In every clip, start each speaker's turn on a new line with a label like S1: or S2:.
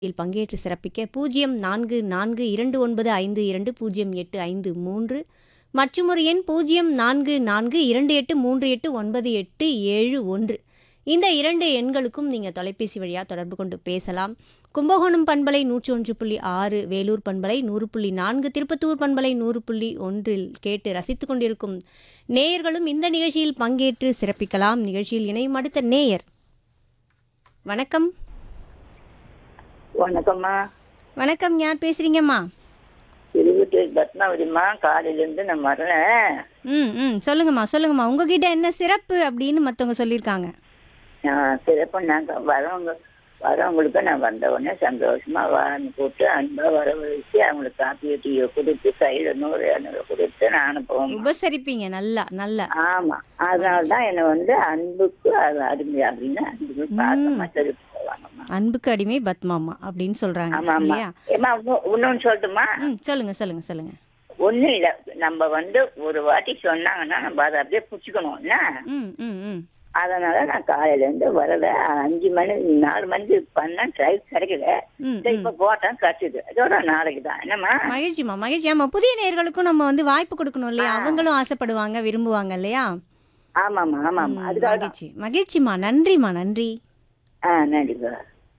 S1: இல் பங்கேற்று சிறப்பிக்க பூஜ்ஜியம் நான்கு நான்கு இரண்டு ஒன்பது ஐந்து இரண்டு பூஜ்ஜியம் எட்டு ஐந்து மூன்று மற்றும் ஒரு எண் பூஜ்ஜியம் நான்கு நான்கு இரண்டு எட்டு மூன்று எட்டு ஒன்பது எட்டு ஏழு ஒன்று இந்த இரண்டு எண்களுக்கும் நீங்கள் தொலைபேசி வழியாக தொடர்பு கொண்டு பேசலாம் கும்பகோணம் பண்பலை நூற்றி ஒன்று புள்ளி ஆறு வேலூர் பண்பலை நூறு புள்ளி நான்கு திருப்பத்தூர் பண்பலை நூறு புள்ளி ஒன்றில் கேட்டு ரசித்து கொண்டிருக்கும் நேயர்களும் இந்த நிகழ்ச்சியில் பங்கேற்று சிறப்பிக்கலாம் நிகழ்ச்சியில் இணையும் அடுத்த நேயர் வணக்கம்
S2: வணக்கம்மா
S1: வணக்கம் யார் பேசுறீங்கம்மா
S2: திருவட்டூர் பத்மாவதிம்மா காலையிலேருந்து நான் வரேன்
S1: ம் ம் சொல்லுங்கம்மா சொல்லுங்கம்மா உங்ககிட்ட என்ன சிறப்பு அப்படின்னு மற்றவங்க சொல்லியிருக்காங்க
S2: நான் சிறப்பாக நாங்கள் வரவங்க வரவங்களுக்கு நான் வந்த உடனே சந்தோஷமா வான்னு கூப்பிட்டு அன்பா வரவழைச்சு அவங்களுக்கு காப்பியோ டீயோ கொடுத்து கையில் நூறு இரநூறு கொடுத்து நானும் போவேன்
S1: உபசரிப்பீங்க நல்லா நல்லா
S2: ஆமா அதனால தான் என்னை வந்து அன்புக்கு அது அருமை அப்படின்னு அன்புக்கு பாசமா தெரிவித்து போவாங்கம்மா
S1: அன்புக்கு அடிமை பத்மாமா அப்படின்னு சொல்றாங்க
S2: ஆமா ஆமா
S1: இல்லையா
S2: ஏமா இன்னொன்னு சொல்லட்டுமா
S1: ம் சொல்லுங்க சொல்லுங்க சொல்லுங்க
S2: ஒன்றும் இல்லை நம்ம வந்து ஒரு வாட்டி சொன்னாங்கன்னா நம்ம அதை அப்படியே பிடிச்சிக்கணும் என்ன
S1: ம் ம் ம்
S2: அதனால நான் காலையில இருந்து வரல அஞ்சு மணி நாலு மணிக்கு பண்ண ட்ரைவ் கிடைக்கல
S1: ம்
S2: சரி, இப்ப போட்டேன் கட்டுது அதோட நாளைக்கு தான் என்னம்மா
S1: மகிழ்ச்சிம்மா மகிழ்ச்சி ஆமா புதிய நேயர்களுக்கும் நம்ம வந்து வாய்ப்பு கொடுக்கணும் இல்லையா அவங்களும் ஆசைப்படுவாங்க விரும்புவாங்க இல்லையா
S2: ஆமாம்மா ஆமாம்மா
S1: ம்,
S2: அதுக்காக தான்.
S1: மகிழ்ச்சி மகிழ்ச்சிம்மா நன்றிம்மா நன்றி
S2: ஆ நன்றிப்பா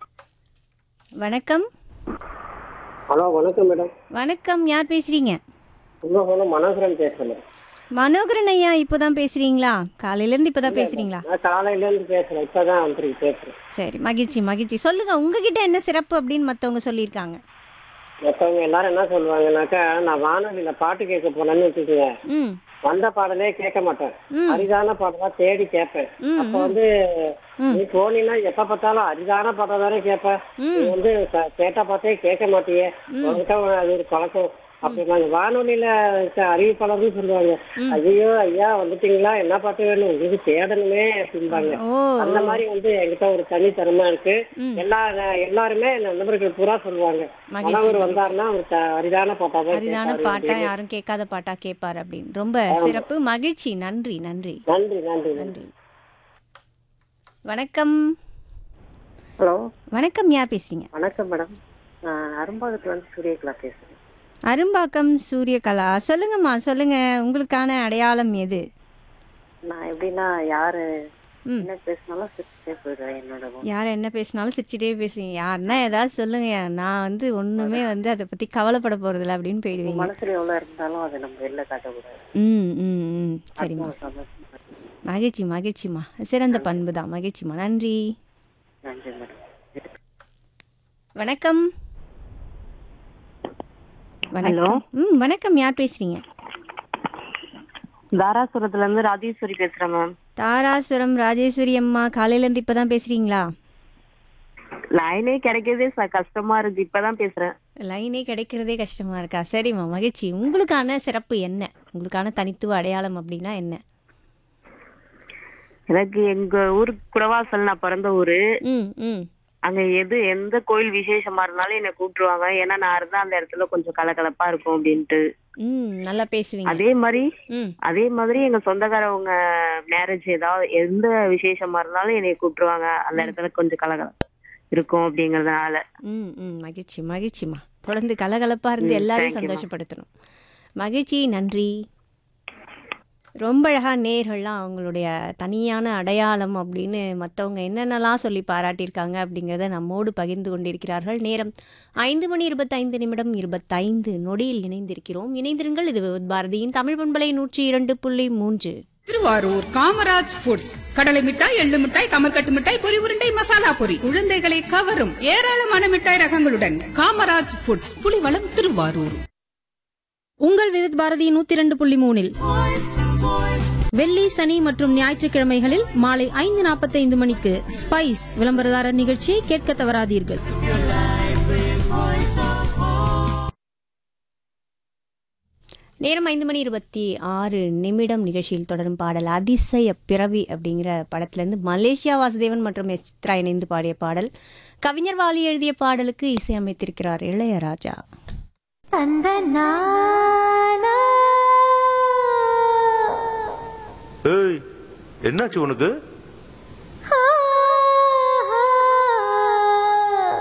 S1: வணக்கம்
S3: ஹலோ வணக்கம் மேடம்
S1: வணக்கம் யார் பேசுறீங்க
S3: கும்பகோணம் மனோகரன் பேசுறேன்
S1: மனோகரன் ஐயா இப்போதான் பேசுறீங்களா காலையில இருந்து இப்போதான் பேசுறீங்களா
S3: நான் காலையில இருந்து பேசுறேன் இப்பதான் வந்துருக்கு பேசுறேன்
S1: சரி மகிழ்ச்சி மகிழ்ச்சி சொல்லுங்க உங்ககிட்ட என்ன சிறப்பு அப்படின்னு மற்றவங்க சொல்லியிருக்காங்க
S3: மற்றவங்க எல்லாரும் என்ன சொல்லுவாங்கன்னாக்கா நான் வானொலியில பாட்டு கேட்க போனேன்னு வச்சுக்கோங்க
S1: ம்
S3: வந்த பாடலே கேட்க மாட்டேன்
S1: ம்.
S3: அரிதான பாடலா தேடி கேட்பேன்
S1: ம்,
S3: அப்ப வந்து
S1: ம்.
S3: நீ போனீங்கன்னா எப்ப பார்த்தாலும் அரிதான பாடம் தானே கேட்ப
S1: ம்.
S3: நீ வந்து க- கேட்ட பார்த்தே கேட்க மாட்டியே உனக்கிட்ட ஒரு- அது ஒரு பழக்கம் அப்படின்னாங்க வானொலியில இருக்க அறிவிப்பாளர்னு சொல்லுவாங்க ஐயோ ஐயா வந்துட்டீங்களா என்ன பாட்டு வேணும் உங்களுக்கு தேடணுமே அப்படிம்பாங்க
S1: ஓ
S3: அந்த மாதிரி வந்து என்கிட்ட ஒரு தனித்தனமா இருக்கு
S1: ம்.
S3: எல்லா நண்பர்கள் என் நண்பர்கள் பூரா சொல்லுவாங்க
S1: மகிழ்ச்சி,
S3: கணவர் வந்தாருன்னா அவர் த- அரிதான பாட்டாதான்
S1: அரிதான
S3: கேட்பாரு
S1: பாட்டா
S3: அப்படின்னு.
S1: யாரும் கேட்காத பாட்டா கேட்பாரு அப்படின்னு ரொம்ப சிறப்பு மகிழ்ச்சி நன்றி நன்றி
S3: நன்றி நன்றி நன்றி
S1: நன்றி வணக்கம்
S4: ஹலோ
S1: வணக்கம் யார் பேசுறீங்க
S4: வணக்கம் மேடம் நான் அரும்பாகத்துல வந்து சூரியகலா பேசுறேன்
S1: அரும்பாக்கம் சூரியகலா சொல்லுங்கம்மா சொல்லுங்க உங்களுக்கான அடையாளம் எது
S4: நான் எப்படின்னா யாரு
S1: ம்.
S4: என்ன பேசினாலும் சிரிச்சுட்டே போயிடுவேன் என்னோட முகம்.
S1: யார் என்ன பேசினாலும் சிரிச்சிட்டே பேசுவீங்க யாருன்னா ஏதாவது சொல்லுங்க நான் வந்து ஒண்ணுமே வந்து அதை பத்தி கவலைப்பட போறதில்ல அப்படின்னு போயிடுவீங்க
S4: மனசுல எவ்வளவு இருந்தாலும் அதை நம்ம வெளில காட்டக்கூடாது
S1: ம் ம் ம் சரிம்மா
S4: அதுவும் சந்தோஷமா இருக்கு.
S1: மகிழ்ச்சி மகிழ்ச்சிம்மா சிறந்த பண்பு தான் மகிழ்ச்சிம்மா நன்றி
S4: நன்றி மேடம்
S1: வணக்கம் வணக்கம் ம் வணக்கம் யார் பேசுறீங்க
S4: தாராசுரத்துல இருந்து ராஜேஸ்வரி பேசுறேன் மேம்
S1: தாராசுரம் ராஜேஸ்வரி அம்மா காலையில இருந்து இப்பதான் பேசுறீங்களா
S4: லைனே கிடைக்கிறதே ச- கஷ்டமா இருக்கு இப்பதான் பேசுறேன்
S1: லைனே கிடைக்கிறதே கஷ்டமா இருக்கா சரிம்மா மகிழ்ச்சி உங்களுக்கான சிறப்பு என்ன உங்களுக்கான தனித்துவ அடையாளம் அப்படின்னா என்ன
S4: எனக்கு எங்க ஊர் குடவாசல் நான் பிறந்த ஊரு
S1: ம் ம்
S4: அங்க எது எந்த கோயில் விசேஷமா இருந்தாலும் என்னை கூப்பிட்டுருவாங்க ஏன்னா நான் இருந்தா அந்த இடத்துல கொஞ்சம் கலகலப்பா இருக்கும் அப்படின்ட்டு
S1: ம் நல்லா பேசுவீங்க
S4: அதே மாதிரி
S1: ம்
S4: அதே மாதிரி எங்க சொந்தக்காரவங்க மேரேஜ் ஏதாவது எந்த விசேஷமா இருந்தாலும் என்னைய கூப்பிட்டுருவாங்க அந்த இடத்துல கொஞ்சம் கலகலம் இருக்கும் அப்படிங்கறதுனால
S1: ம் ம் மகிழ்ச்சி மகிழ்ச்சிம்மா தொடர்ந்து கலகலப்பா இருந்து எல்லாரையும் சந்தோஷப்படுத்தணும் மகிழ்ச்சி நன்றி ரொம்ப அழகா நேர்கள்லாம் அவங்களுடைய தனியான அடையாளம் அப்படின்னு மற்றவங்க என்னென்னலாம் சொல்லி பாராட்டியிருக்காங்க அப்படிங்கிறத நம்மோடு பகிர்ந்து கொண்டிருக்கிறார்கள் நேரம் ஐந்து மணி இருபத்தைந்து நிமிடம் இருபத்தைந்து நொடியில் இணைந்திருக்கிறோம் இணைந்திருங்கள் இது பாரதியின் தமிழ் பண்பலை நூற்றி இரண்டு புள்ளி மூன்று
S5: திருவாரூர் காமராஜ் ஃபுட்ஸ் கடலை மிட்டாய் எள்ளு மிட்டாய் கமர்கட்டு மிட்டாய் பொரி உருண்டை மசாலா பொரி குழந்தைகளை கவரும் ஏராளமான மிட்டாய் ரகங்களுடன் காமராஜ் ஃபுட்ஸ் புலிவளம் திருவாரூர்
S6: உங்கள் விவித் பாரதி நூத்தி இரண்டு புள்ளி மூணில் வெள்ளி சனி மற்றும் ஞாயிற்றுக்கிழமைகளில் மாலை ஐந்து நாற்பத்தைந்து மணிக்கு ஸ்பைஸ் விளம்பரதாரர் நிகழ்ச்சியை கேட்க தவறாதீர்கள்
S1: நேரம் ஐந்து மணி இருபத்தி ஆறு நிமிடம் நிகழ்ச்சியில் தொடரும் பாடல் அதிசய பிறவி அப்படிங்கிற படத்திலிருந்து மலேசியா வாசுதேவன் மற்றும் எஸ் சித்ரா இணைந்து பாடிய பாடல் கவிஞர் வாலி எழுதிய பாடலுக்கு இசையமைத்திருக்கிறார் இளையராஜா
S7: ஏய் என்னாச்சு உனக்கு